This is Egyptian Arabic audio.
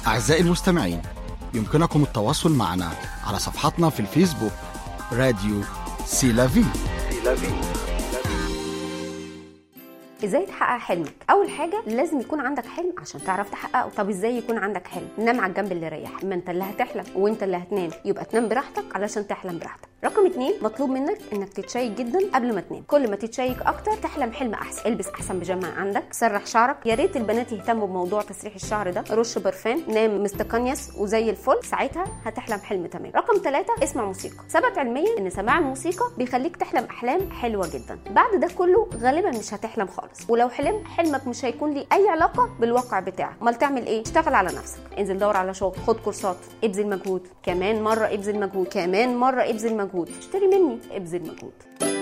أعزائي المستمعين يمكنكم التواصل معنا على صفحتنا في الفيسبوك راديو سيلافي ازاي تحقق حلمك اول حاجه لازم يكون عندك حلم عشان تعرف تحققه طب ازاي يكون عندك حلم نام على الجنب اللي يريح ما انت اللي هتحلم وانت اللي هتنام يبقى تنام براحتك علشان تحلم براحتك رقم اتنين مطلوب منك انك تتشيك جدا قبل ما تنام كل ما تتشيك اكتر تحلم حلم احسن البس احسن بيجامه عندك سرح شعرك يا ريت البنات يهتموا بموضوع تسريح الشعر ده رش برفان نام مستقنيس وزي الفل ساعتها هتحلم حلم تمام رقم ثلاثة اسمع موسيقى ثبت علميا ان سماع الموسيقى بيخليك تحلم احلام حلوه جدا بعد ده كله غالبا مش هتحلم خالص ولو حلمت حلمك مش هيكون ليه اي علاقه بالواقع بتاعك امال تعمل ايه اشتغل على نفسك انزل دور على شغل خد كورسات ابذل مجهود كمان مره ابذل مجهود كمان مره ابذل مجهود اشتري مني ابذل مجهود